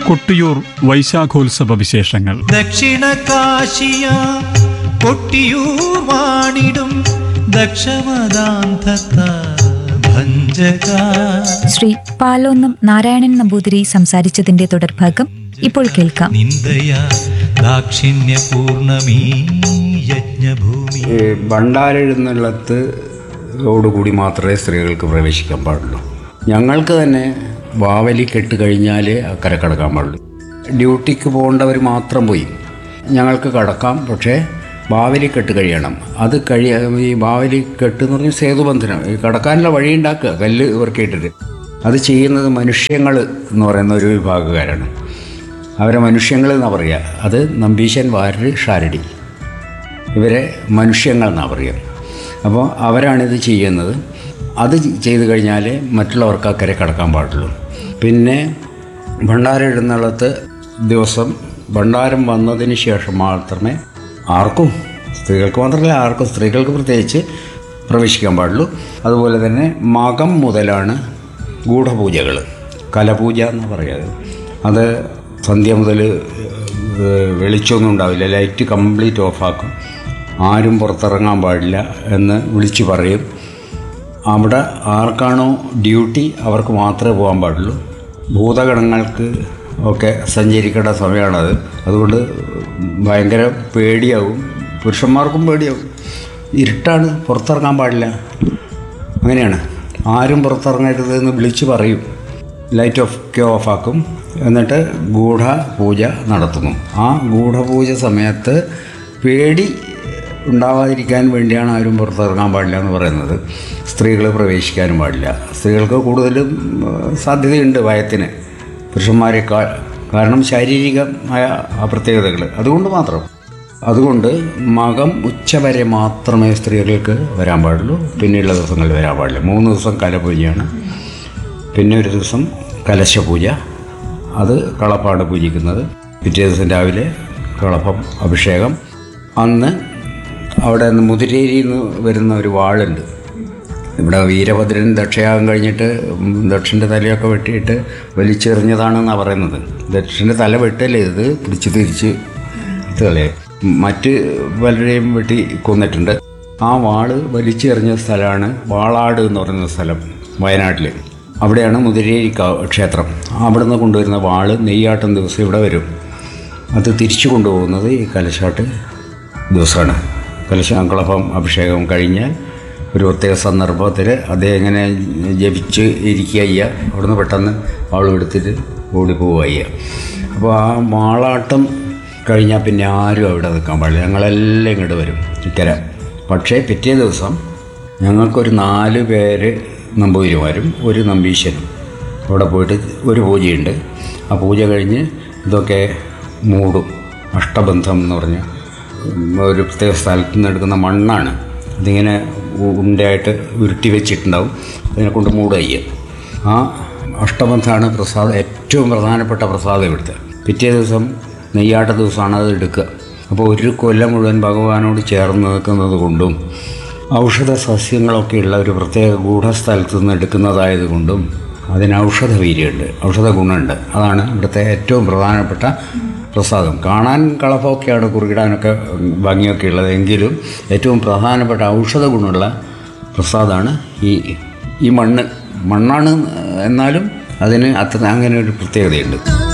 കൊട്ടിയൂർ വൈശാഖോത്സവ വിശേഷങ്ങൾ ദക്ഷിണ കാശിയ കൊട്ടിയൂർ വാണിടും ദക്ഷമദാന്തത്ത ഭഞ്ജക ശ്രീ പാലോന്നും നാരായണൻ നമ്പൂതിരി സംസാരിച്ചതിന്റെ തുടർഭാഗം ഇപ്പോൾ കേൾക്കാം നിന്ദയ ദാക്ഷിണ്യ പൂർണമീ യജ്ഞഭൂമി ഈ ഭണ്ഡാരെഴുന്നള്ളത്ത് ഓടുകൂടി മാത്രമേ സ്ത്രീകൾക്ക് പ്രവേശിക്കാൻ പാടുള്ളൂ ഞങ്ങൾക്ക് തന്നെ വാവലി കെട്ട് കഴിഞ്ഞാലേ അക്കരെ കടക്കാൻ പാടുള്ളൂ ഡ്യൂട്ടിക്ക് പോകേണ്ടവർ മാത്രം പോയി ഞങ്ങൾക്ക് കടക്കാം പക്ഷേ ബാവലി കെട്ട് കഴിയണം അത് കഴിയ ഈ ബാവലി കെട്ട് എന്ന് പറഞ്ഞാൽ സേതുബന്ധനം ഈ കടക്കാനുള്ള വഴി ഉണ്ടാക്കുക കല്ല് ഇവർക്കിട്ടിട്ട് അത് ചെയ്യുന്നത് മനുഷ്യങ്ങൾ എന്ന് പറയുന്ന ഒരു വിഭാഗക്കാരാണ് അവരെ മനുഷ്യങ്ങൾ എന്നാണ് പറയുക അത് നമ്പീശൻ വാരര് ഷാരടി ഇവരെ മനുഷ്യങ്ങൾ എന്നാണ് പറയുക അപ്പോൾ അവരാണിത് ചെയ്യുന്നത് അത് ചെയ്തു കഴിഞ്ഞാൽ മറ്റുള്ളവർക്ക് അക്കരെ കടക്കാൻ പാടുള്ളൂ പിന്നെ ഭണ്ഡാരം എഴുന്നള്ളത്ത് ദിവസം ഭണ്ഡാരം വന്നതിന് ശേഷം മാത്രമേ ആർക്കും സ്ത്രീകൾക്ക് മാത്രമല്ല ആർക്കും സ്ത്രീകൾക്ക് പ്രത്യേകിച്ച് പ്രവേശിക്കാൻ പാടുള്ളൂ അതുപോലെ തന്നെ മകം മുതലാണ് ഗൂഢപൂജകൾ കലപൂജ എന്ന് പറയുന്നത് അത് സന്ധ്യ മുതൽ ഏഹ്, വെളിച്ചമൊന്നും ഉണ്ടാവില്ല ലൈറ്റ് കംപ്ലീറ്റ് ഓഫാക്കും ആരും പുറത്തിറങ്ങാൻ പാടില്ല എന്ന് വിളിച്ചു പറയും അവിടെ ആർക്കാണോ ഡ്യൂട്ടി അവർക്ക് മാത്രമേ പോകാൻ പാടുള്ളൂ ഭൂതഗണങ്ങൾക്ക് ഒക്കെ സഞ്ചരിക്കേണ്ട സമയമാണത് അതുകൊണ്ട് ഭയങ്കര പേടിയാവും പുരുഷന്മാർക്കും പേടിയാവും ഇരുട്ടാണ് പുറത്തിറങ്ങാൻ പാടില്ല അങ്ങനെയാണ് ആരും പുറത്തിറങ്ങരുത് എന്ന് വിളിച്ചു പറയും ലൈറ്റ് ഓഫ് ഒക്കെ ഓഫാക്കും എന്നിട്ട് ഗൂഢപൂജ നടത്തുന്നു ആ ഗൂഢപൂജ സമയത്ത് പേടി ഉണ്ടാവാതിരിക്കാൻ വേണ്ടിയാണ് ആരും പുറത്തിറങ്ങാൻ പാടില്ല എന്ന് പറയുന്നത് സ്ത്രീകൾ പ്രവേശിക്കാനും പാടില്ല സ്ത്രീകൾക്ക് കൂടുതലും ഏഹ്, സാധ്യതയുണ്ട് ഭയത്തിന് പുരുഷന്മാരെക്കാൾ കാരണം ശാരീരികമായ ആ പ്രത്യേകതകൾ അതുകൊണ്ട് മാത്രം അതുകൊണ്ട് മകം ഉച്ച വരെ മാത്രമേ സ്ത്രീകൾക്ക് വരാൻ പാടുള്ളൂ പിന്നെയുള്ള ദിവസങ്ങളിൽ വരാൻ പാടില്ല മൂന്ന് ദിവസം കലപൂജയാണ് പിന്നെ ഒരു ദിവസം കലശപൂജ അത് കളപ്പാണ് പൂജിക്കുന്നത് പിറ്റേ ദിവസം രാവിലെ കളപ്പം അഭിഷേകം അന്ന് അവിടെ നിന്ന് മുതിരേരിയിൽ നിന്ന് വരുന്ന ഒരു വാളുണ്ട് ഇവിടെ വീരഭദ്രൻ ദക്ഷയാഗം കഴിഞ്ഞിട്ട് ദക്ഷൻ്റെ തലയൊക്കെ വെട്ടിയിട്ട് വലിച്ചെറിഞ്ഞതാണെന്നാണ് പറയുന്നത് ദക്ഷൻ്റെ തല വെട്ടല്ലേ ഇത് പിടിച്ച് തിരിച്ച് കളയെ മറ്റ് പലരെയും വെട്ടി കൊന്നിട്ടുണ്ട് ആ വാള് വലിച്ചെറിഞ്ഞ സ്ഥലമാണ് വാളാട് എന്ന് പറയുന്ന സ്ഥലം വയനാട്ടിൽ അവിടെയാണ് മുതിരേരി കാ- ക്ഷേത്രം അവിടുന്ന് കൊണ്ടുവരുന്ന വാള് നെയ്യാട്ടം ദിവസം ഇവിടെ വരും അത് തിരിച്ചു കൊണ്ടുപോകുന്നത് ഈ കലശാട്ട് ദിവസമാണ് കലശാങ്കളപ്പം അഭിഷേകം കഴിഞ്ഞാൽ ഒരു പ്രത്യേക സന്ദർഭത്തിൽ അദ്ദേഹം ഇങ്ങനെ ജപിച്ച് ഇരിക്കുക ചെയ്യുക അവിടുന്ന് പെട്ടെന്ന് വാളും എടുത്തിട്ട് ഓടിപ്പോവുക ചെയ്യുക അപ്പോൾ ആ വാളാട്ടം കഴിഞ്ഞാൽ പിന്നെ ആരും അവിടെ നിൽക്കാൻ പാടില്ല ഞങ്ങളെല്ലാം ഇങ്ങോട്ട് വരും ഇക്കര പക്ഷേ പിറ്റേ ദിവസം ഞങ്ങൾക്കൊരു നാല് പേര് നമ്പൂതിരിമാരും ഒരു നമ്പീശനും അവിടെ പോയിട്ട് ഒരു പൂജയുണ്ട് ആ പൂജ കഴിഞ്ഞ് ഇതൊക്കെ മൂടും അഷ്ടബന്ധം എന്ന് പറഞ്ഞ ഒരു പ്രത്യേക സ്ഥലത്ത് നിന്ന് എടുക്കുന്ന മണ്ണാണ് അതിങ്ങനെ ഉ- ഉണ്ടയായിട്ട് ഉരുട്ടി വെച്ചിട്ടുണ്ടാവും അതിനെ കൊണ്ട് മൂടുക ചെയ്യുക ആ അഷ്ടബന്ധമാണ് പ്രസാദം ഏറ്റവും പ്രധാനപ്പെട്ട പ്രസാദം ഇവിടുത്തെ പിറ്റേ ദിവസം നെയ്യാട്ട ദിവസമാണ് അത് എടുക്കുക അപ്പോൾ ഒരു കൊല്ലം മുഴുവൻ ഭഗവാനോട് ചേർന്ന് നിൽക്കുന്നത് കൊണ്ടും ഔഷധ സസ്യങ്ങളൊക്കെയുള്ള ഒരു പ്രത്യേക ഗൂഢസ്ഥലത്ത് നിന്ന് എടുക്കുന്നതായതുകൊണ്ടും അതിന് ഔഷധ വീര്യമുണ്ട് ഔഷധ ഗുണമുണ്ട് അതാണ് ഇവിടുത്തെ ഏറ്റവും പ്രധാനപ്പെട്ട പ്രസാദം കാണാൻ കളപ്പമൊക്കെയാണ് കുറുകിടാനൊക്കെ ഭംഗിയൊക്കെ ഉള്ളത് എങ്കിലും ഏറ്റവും പ്രധാനപ്പെട്ട ഔഷധ ഗുണമുള്ള പ്രസാദമാണ് ഈ ഈ മണ്ണ് മണ്ണാണ് എന്നാലും അതിന് അത്ര അങ്ങനെ ഒരു പ്രത്യേകതയുണ്ട്